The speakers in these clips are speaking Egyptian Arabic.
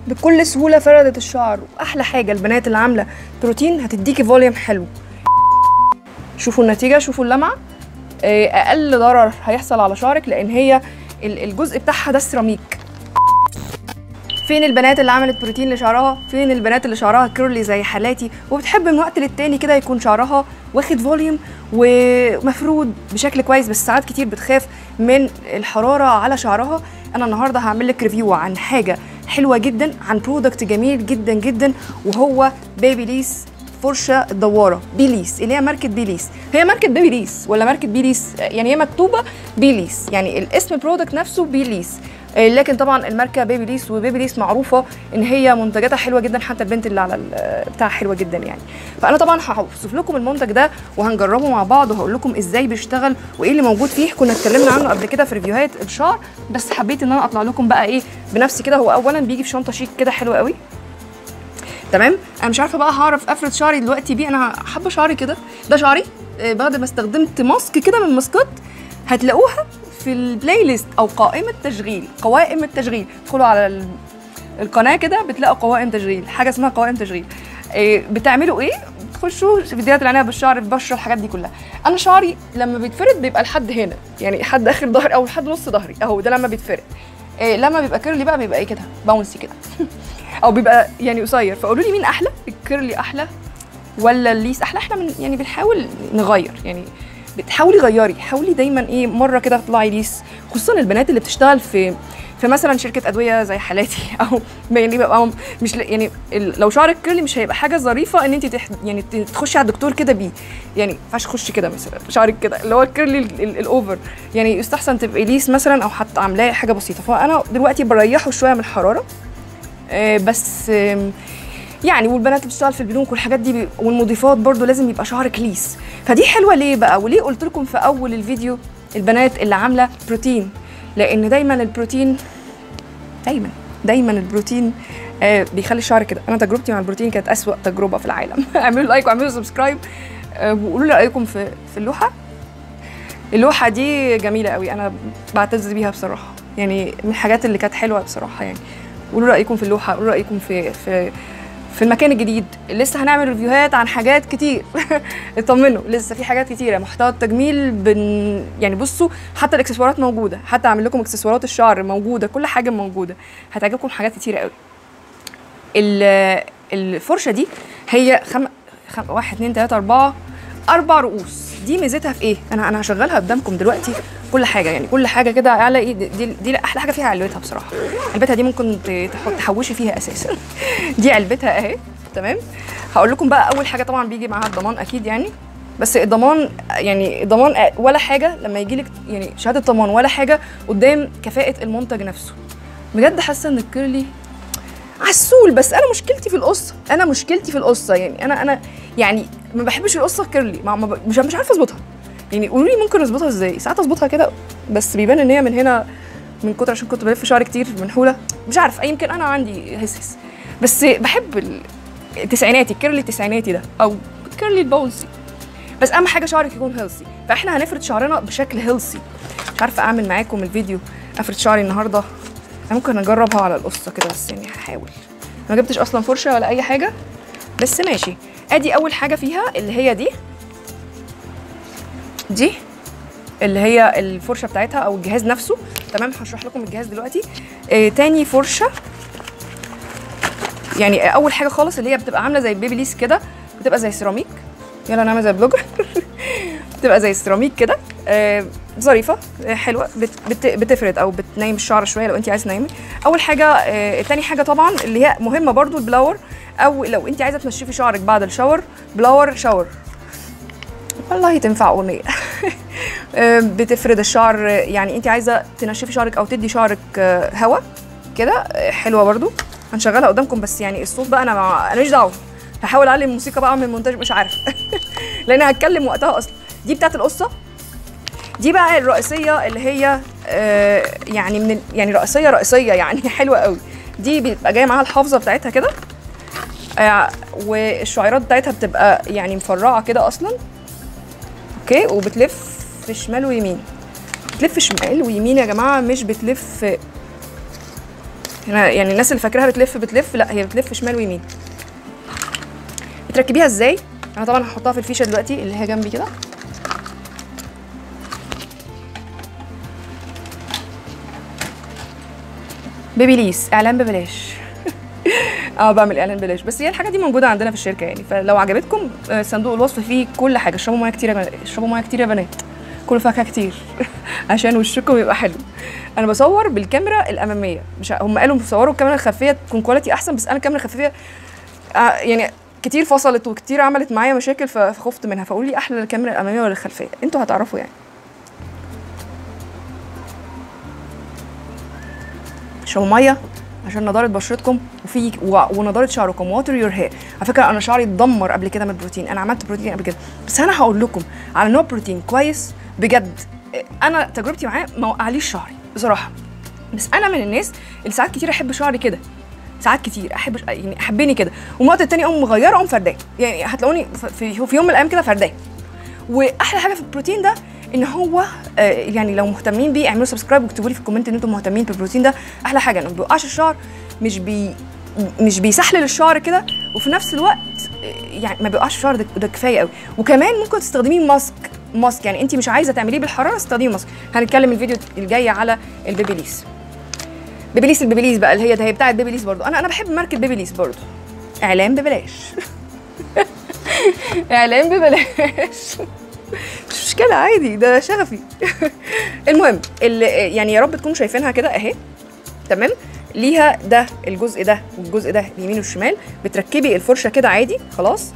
بكل سهوله فردت الشعر واحلى حاجه البنات اللي عامله بروتين هتديكي فوليوم حلو شوفوا النتيجه شوفوا اللمعه آه، اقل ضرر هيحصل على شعرك لان هي ال- الجزء بتاعها ده سيراميك فين البنات اللي عملت بروتين لشعرها فين البنات اللي شعرها كيرلي زي حالاتي وبتحب من وقت للتاني كده يكون شعرها واخد فوليوم ومفرود بشكل كويس بس ساعات كتير بتخاف من الحراره على شعرها انا النهارده هعمل لك ريفيو عن حاجه حلوه جدا عن برودكت جميل جدا جدا وهو بيبي ليس فرشه الدواره بيليس اللي هي ماركه بيليس هي ماركه بيبي ليس ولا ماركه بيليس يعني هي مكتوبه بيليس يعني الاسم برودكت نفسه بيليس آه، لكن طبعا الماركه بيبي ليس وبيبي ليس معروفه ان هي منتجاتها حلوه جدا حتى البنت اللي على ال- بتاعها حلوه جدا يعني فانا طبعا هوصف لكم المنتج ده وهنجربه مع بعض وهقول لكم ازاي بيشتغل وايه اللي موجود فيه كنا اتكلمنا عنه قبل كده في ريفيوهات الشعر بس حبيت ان انا اطلع لكم بقى ايه بنفسي كده هو اولا بيجي في شنطه شيك كده حلوه قوي تمام انا مش عارفه بقى هعرف افرد شعري دلوقتي بيه انا حابه شعري كده ده شعري آه، بعد ما استخدمت ماسك كده من ماسكات هتلاقوها في البلاي ليست او قائمه تشغيل قوائم التشغيل ادخلوا على ال- القناه كده بتلاقوا قوائم تشغيل حاجه اسمها قوائم تشغيل آه، بتعملوا ايه تخشوا فيديوهات العنايه بالشعر البشره الحاجات دي كلها انا شعري لما بيتفرد بيبقى لحد هنا يعني لحد اخر ظهري او لحد نص ظهري اهو ده لما بيتفرد إيه لما بيبقى كيرلي بقى بيبقى ايه كده باونسي كده او بيبقى يعني قصير فقولوا لي مين احلى الكيرلي احلى ولا الليس احلى احنا من يعني بنحاول نغير يعني بتحاولي غيري حاولي دايما ايه مره كده تطلعي ليس خصوصا البنات اللي بتشتغل في في مثلا شركه ادويه زي حالاتي او يعني بيبقى مش ل- يعني ال- لو شعرك كيرلي مش هيبقى حاجه ظريفه ان انت تح يعني ت- تخشي على الدكتور كده بيه يعني ما ينفعش تخشي كده مثلا شعرك كده اللي هو الكيرلي ال- ال- الاوفر يعني يستحسن تبقي ليس مثلا او حتى عاملاه حاجه بسيطه فانا دلوقتي بريحه شويه من الحراره آه، بس آم، يعني والبنات اللي بتشتغل في البنوك والحاجات دي بي- والمضيفات برضو لازم يبقى شعرك ليس فدي حلوه ليه بقى وليه قلت لكم في اول الفيديو البنات اللي عامله بروتين لان دايما البروتين دايما دايما البروتين آه بيخلي الشعر كده انا تجربتي مع البروتين كانت اسوأ تجربه في العالم اعملوا لايك واعملوا سبسكرايب آه وقولوا لي رايكم في في اللوحه اللوحه دي جميله قوي انا بعتز بيها بصراحه يعني من الحاجات اللي كانت حلوه بصراحه يعني قولوا رايكم في اللوحه قولوا رايكم في في في المكان الجديد لسه هنعمل ريفيوهات عن حاجات كتير اطمنوا لسه في حاجات كتيره محتوى التجميل بن يعني بصوا حتى الاكسسوارات موجوده حتى اعمل لكم اكسسوارات الشعر موجوده كل حاجه موجوده هتعجبكم حاجات كتيره قوي ال- الفرشه دي هي خم... خم... واحد اتنين تلاته اربعه اربع رؤوس دي ميزتها في ايه انا انا هشغلها قدامكم دلوقتي كل حاجه يعني كل حاجه كده على ايه دي, دي, دي احلى حاجه فيها علبتها بصراحه علبتها دي ممكن ت- تحط تحوشي فيها اساسا دي علبتها اهي تمام هقول لكم بقى اول حاجه طبعا بيجي معاها الضمان اكيد يعني بس الضمان يعني الضمان ولا حاجه لما يجي لك يعني شهاده ضمان ولا حاجه قدام كفاءه المنتج نفسه بجد حاسه ان الكيرلي عسول بس انا مشكلتي في القصه انا مشكلتي في القصه يعني انا انا يعني ما بحبش القصه كيرلي ما ما ب- مش مش عارفه اظبطها يعني قولوا لي ممكن اظبطها ازاي ساعات اظبطها كده بس بيبان ان هي من هنا من كتر عشان كنت بلف شعري كتير منحوله مش عارف يمكن انا عندي هسهس بس بحب ال- التسعيناتي الكيرلي التسعيناتي ده او الكيرلي البونسي بس اهم حاجه شعرك يكون هيلسي فاحنا هنفرد شعرنا بشكل هيلسي مش عارفه اعمل معاكم الفيديو افرد شعري النهارده انا ممكن اجربها على القصه كده بس يعني هحاول ما جبتش اصلا فرشه ولا اي حاجه بس ماشي ادي اول حاجه فيها اللي هي دي دي اللي هي الفرشه بتاعتها او الجهاز نفسه تمام هشرح لكم الجهاز دلوقتي آه تاني فرشه يعني اول حاجه خالص اللي هي بتبقى عامله زي البيبي ليس كده بتبقى زي سيراميك يلا نعمل زي البلوجر بتبقى زي السيراميك كده آه ظريفه آه حلوه بت بت بتفرد او بتنيم الشعر شويه لو انت عايزه تنيمي اول حاجه آه تاني حاجه طبعا اللي هي مهمه برضو البلاور او لو انت عايزه تنشفي شعرك بعد الشاور بلاور شاور والله تنفع اغنيه آه، بتفرد الشعر آه، يعني انت عايزه تنشفي شعرك او تدي شعرك آه، هوا كده آه، حلوه برضو هنشغلها قدامكم بس يعني الصوت بقى انا مع... انا مش دعوه هحاول اعلم الموسيقى بقى من المونتاج مش عارف لان هتكلم وقتها اصلا دي بتاعت القصه دي بقى الرئيسيه اللي هي آه، يعني من ال- يعني رئيسيه رئيسيه يعني حلوه قوي دي بيبقى جايه معاها الحافظه بتاعتها كده آه، والشعيرات بتاعتها بتبقى يعني مفرعه كده اصلا اوكي وبتلف شمال ويمين بتلف شمال ويمين يا جماعه مش بتلف هنا يعني الناس اللي فاكراها بتلف بتلف لا هي بتلف شمال ويمين بتركبيها ازاي انا طبعا هحطها في الفيشه دلوقتي اللي هي جنبي كده بيبيليس اعلان ببلاش اه بعمل اعلان ببلاش بس هي الحاجه دي موجوده عندنا في الشركه يعني فلو عجبتكم آه، صندوق الوصف فيه كل حاجه اشربوا ميه كتير يا بنات اشربوا ميه كتير يا بنات كلوا فاكهه كتير عشان وشكم يبقى حلو انا بصور بالكاميرا الاماميه مش ع- هم قالوا بصوروا الكاميرا الخلفيه تكون كواليتي احسن بس انا الكاميرا الخلفيه آه، يعني كتير فصلت وكتير عملت معايا مشاكل ف- فخفت منها فقولوا لي احلى الكاميرا الاماميه ولا الخلفيه انتوا هتعرفوا يعني اشربوا ميه عشان نضاره بشرتكم وفي و- ونضاره شعركم واتر يور هير على فكره انا شعري اتدمر قبل كده من البروتين انا عملت بروتين قبل كده بس انا هقول لكم على نوع بروتين كويس بجد انا تجربتي معاه ما وقعليش شعري بصراحه بس انا من الناس اللي ساعات كتير احب شعري كده ساعات كتير احب يعني احبني كده ومن وقت التاني اقوم مغيره اقوم فرداه يعني هتلاقوني ف- في, في يوم من الايام كده فرداه واحلى حاجه في البروتين ده ان هو آه، يعني لو مهتمين بيه اعملوا سبسكرايب واكتبوا لي في الكومنت ان انتم مهتمين بالبروتين ده احلى حاجه انه ما بيوقعش الشعر مش بي مش بيسحلل الشعر كده وفي نفس الوقت آه، يعني ما بيوقعش الشعر ده, ده كفايه قوي وكمان ممكن تستخدميه ماسك ماسك يعني انت مش عايزه تعمليه بالحراره استخدمي ماسك هنتكلم الفيديو الجاي على البيبيليس بيبيليس البيبيليس بقى اللي هي ده هي بتاعت بيبيليس برضو انا انا بحب ماركه بيبيليس برضو اعلان ببلاش اعلان ببلاش مش مشكلة عادي ده شغفي المهم اللي يعني يا رب تكونوا شايفينها كده اهي تمام ليها ده الجزء ده والجزء ده اليمين والشمال بتركبي الفرشه كده عادي خلاص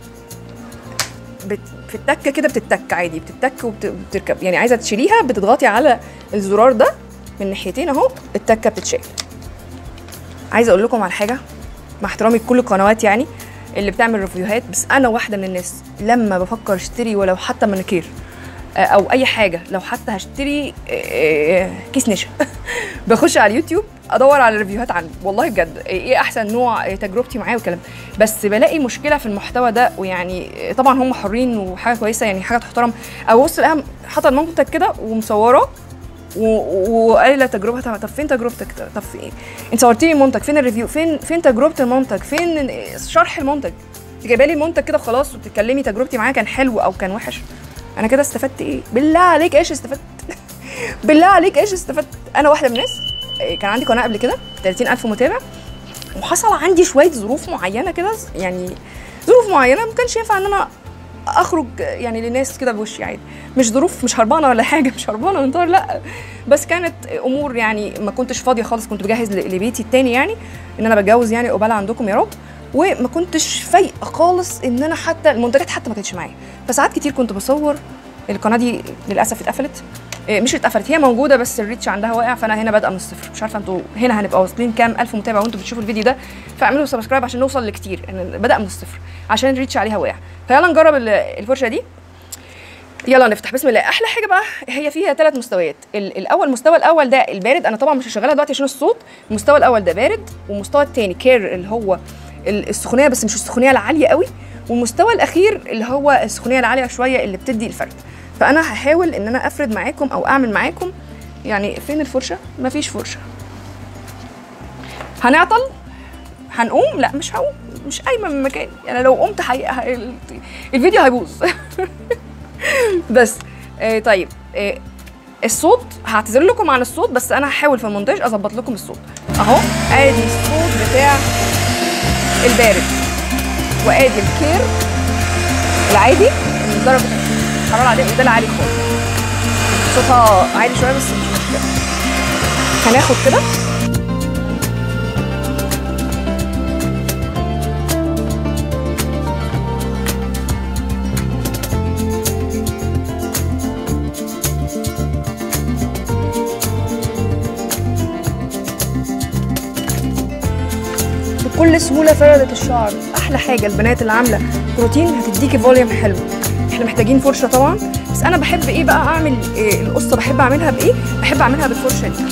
بت... في التكه كده بتتك عادي بتتك وبتركب يعني عايزه تشيليها بتضغطي على الزرار ده من ناحيتين اهو التكه بتتشال عايزه اقول لكم على حاجه مع احترامي لكل القنوات يعني اللي بتعمل ريفيوهات بس انا واحده من الناس لما بفكر اشتري ولو حتى مانيكير آه، او اي حاجه لو حتى هشتري آه، كيس نشا بخش على اليوتيوب ادور على ريفيوهات عنه والله بجد ايه احسن نوع إيه تجربتي معاه والكلام بس بلاقي مشكله في المحتوى ده ويعني طبعا هم حرين وحاجه كويسه يعني حاجه تحترم ابص الاقيها حاطه المنتج كده ومصوره و- وقال لي تجربتها طب فين تجربتك طب في ايه انت صورتي لي المنتج فين الريفيو فين فين تجربه المنتج فين شرح المنتج انت جايبه لي المنتج كده خلاص وبتتكلمي تجربتي معاه كان حلو او كان وحش انا كده استفدت ايه بالله عليك ايش استفدت بالله عليك ايش استفدت انا واحده من الناس إيه، كان عندي قناه قبل كده 30000 متابع وحصل عندي شويه ظروف معينه كده يعني ظروف معينه ما كانش ينفع ان انا اخرج يعني للناس كده بوشي عادي مش ظروف مش هربانه ولا حاجه مش هربانه من طار لا بس كانت امور يعني ما كنتش فاضيه خالص كنت بجهز ل- لبيتي التاني يعني ان انا بتجوز يعني قبال عندكم يا رب وما كنتش فايقه خالص ان انا حتى المنتجات حتى ما كانتش معايا فساعات كتير كنت بصور القناه دي للاسف اتقفلت إيه، مش اتقفلت هي موجوده بس الريتش عندها واقع فانا هنا بادئه من الصفر مش عارفه انتوا هنا هنبقى واصلين كام الف متابع وانتوا بتشوفوا الفيديو ده فاعملوا سبسكرايب عشان نوصل لكتير يعني بدا من الصفر عشان الريتش عليها واقع فيلا نجرب ال- الفرشه دي يلا نفتح بسم الله احلى حاجه بقى هي فيها ثلاث مستويات ال- الاول المستوى الاول ده البارد انا طبعا مش هشغلها دلوقتي عشان الصوت المستوى الاول ده بارد والمستوى الثاني كير اللي هو ال- السخونيه بس مش السخونيه العاليه قوي والمستوى الاخير اللي هو السخونيه العاليه شويه اللي بتدي الفرد فانا هحاول ان انا افرد معاكم او اعمل معاكم يعني فين الفرشه مفيش فرشه هنعطل هنقوم لا مش هقوم مش قايمه من مكاني يعني لو قمت حي... ه- الفيديو هيبوظ بس آه طيب آه الصوت هعتذر لكم عن الصوت بس انا هحاول في المونتاج اظبط لكم الصوت اهو ادي الصوت بتاع البارد وادي الكير العادي من درجه الحراره العاديه وده العالي خالص صوتها عالي شويه بس مش مشكله هناخد كده بكل سهوله فردت الشعر احلى حاجه البنات اللي عامله بروتين هتديكي فوليوم حلو احنا محتاجين فرشه طبعا بس انا بحب ايه بقى اعمل إيه القصه بحب اعملها بايه بحب اعملها بالفرشه دي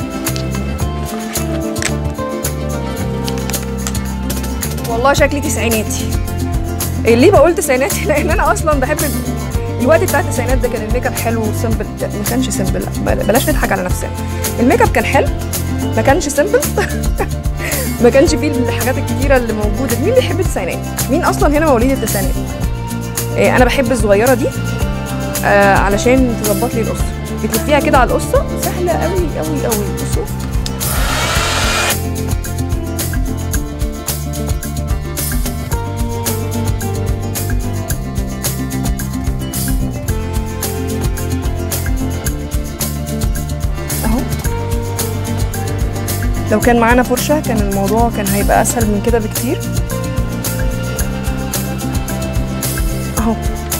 والله شكلي تسعيناتي إيه ليه بقول تسعيناتي لان انا اصلا بحب ال- الوقت بتاع التسعينات ده كان الميك اب حلو وسيمبل ما كانش سيمبل لا، بل- بلاش نضحك على نفسنا الميك اب كان حلو ما كانش سيمبل ما كانش فيه الحاجات الكتيره اللي موجوده مين بيحب التسعينات مين اصلا هنا مواليد التسعينات إيه انا بحب الصغيره دي آه علشان تظبط لي القصه بتلفيها كده على القصه سهله قوي قوي قوي بصوا اهو لو كان معانا فرشة كان الموضوع كان هيبقى أسهل من كده بكتير أهو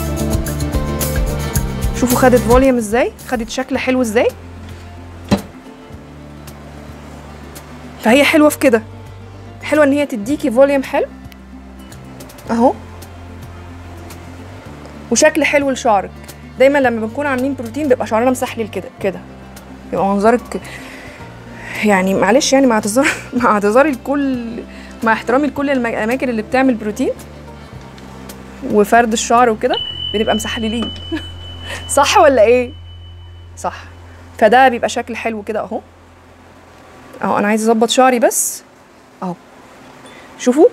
شوفوا خدت فوليوم ازاي خدت شكل حلو ازاي فهي حلوة في كده حلوة ان هي تديكي فوليوم حلو اهو وشكل حلو لشعرك دايما لما بنكون عاملين بروتين بيبقى شعرنا مسحلل كده كده يبقى منظرك يعني معلش يعني مع اعتذار مع اعتذاري لكل مع احترامي لكل الم- الاماكن اللي بتعمل بروتين وفرد الشعر وكده بنبقى مسحللين صح ولا ايه صح فده بيبقى شكل حلو كده اهو اهو انا عايزه اظبط شعري بس اهو شوفوا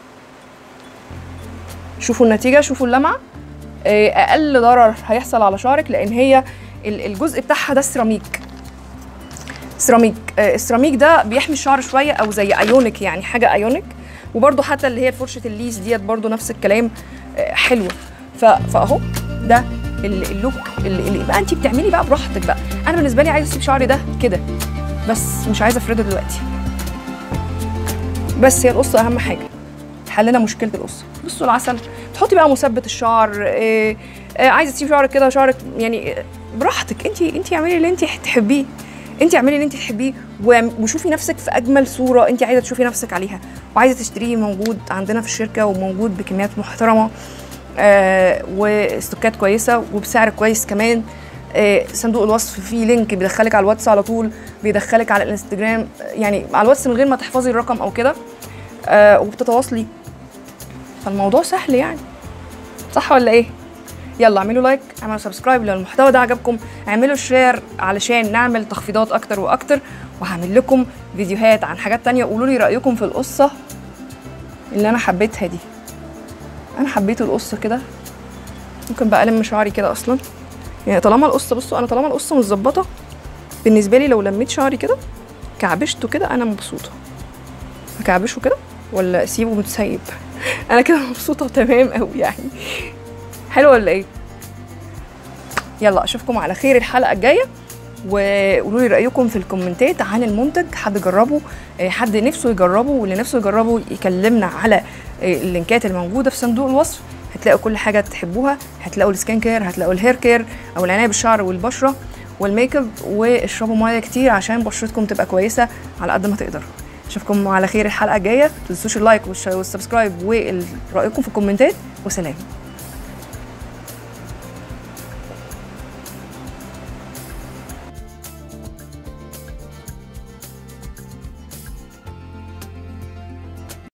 شوفوا النتيجه شوفوا اللمعه آه، اقل ضرر هيحصل على شعرك لان هي ال- الجزء بتاعها ده سيراميك سيراميك آه، السيراميك ده بيحمي الشعر شويه او زي ايونيك يعني حاجه ايونيك وبرده حتى اللي هي فرشه الليس ديت برده نفس الكلام آه، حلوه ف- فاهو ده ال- اللوك اللي, اللي بقى انت بتعملي بقى براحتك بقى انا بالنسبه لي عايزه اسيب شعري ده كده بس مش عايزه افرده دلوقتي بس هي القصه اهم حاجه حلنا مشكله القصه بصوا العسل تحطي بقى مثبت الشعر إيه إيه عايزه تسيبي شعرك كده شعرك يعني آه، براحتك انت انت اعملي اللي انت تحبيه انت اعملي اللي انت تحبيه و- وشوفي نفسك في اجمل صوره انت عايزه تشوفي نفسك عليها وعايزه تشتريه موجود عندنا في الشركه وموجود بكميات محترمه آه واستوكات كويسه وبسعر كويس كمان آه صندوق الوصف فيه لينك بيدخلك على الواتس على طول بيدخلك على الانستجرام آه، يعني على الواتس من غير ما تحفظي الرقم او كده آه وبتتواصلي فالموضوع سهل يعني صح ولا ايه يلا اعملوا لايك اعملوا سبسكرايب لو المحتوى ده عجبكم اعملوا شير علشان نعمل تخفيضات اكتر واكتر وهعمل لكم فيديوهات عن حاجات تانية قولوا لي رايكم في القصه اللي انا حبيتها دي انا حبيت القصه كده ممكن بقى الم شعري كده اصلا يعني طالما القصه بصوا انا طالما القصه متظبطه بالنسبه لي لو لميت شعري كده كعبشته كده انا مبسوطه اكعبشه كده ولا اسيبه متسيب انا كده مبسوطه وتمام قوي يعني حلو ولا ايه يلا اشوفكم على خير الحلقه الجايه وقولوا لي رايكم في الكومنتات عن المنتج حد جربه آه، حد نفسه يجربه واللي نفسه يجربه يكلمنا على آه، اللينكات الموجوده في صندوق الوصف هتلاقوا كل حاجه تحبوها هتلاقوا السكين كير هتلاقوا الهير كير او العنايه بالشعر والبشره والميك اب واشربوا ميه كتير عشان بشرتكم تبقى كويسه على قد ما تقدروا اشوفكم على خير الحلقه الجايه ما تنسوش اللايك والش- والسبسكرايب ورايكم في الكومنتات وسلام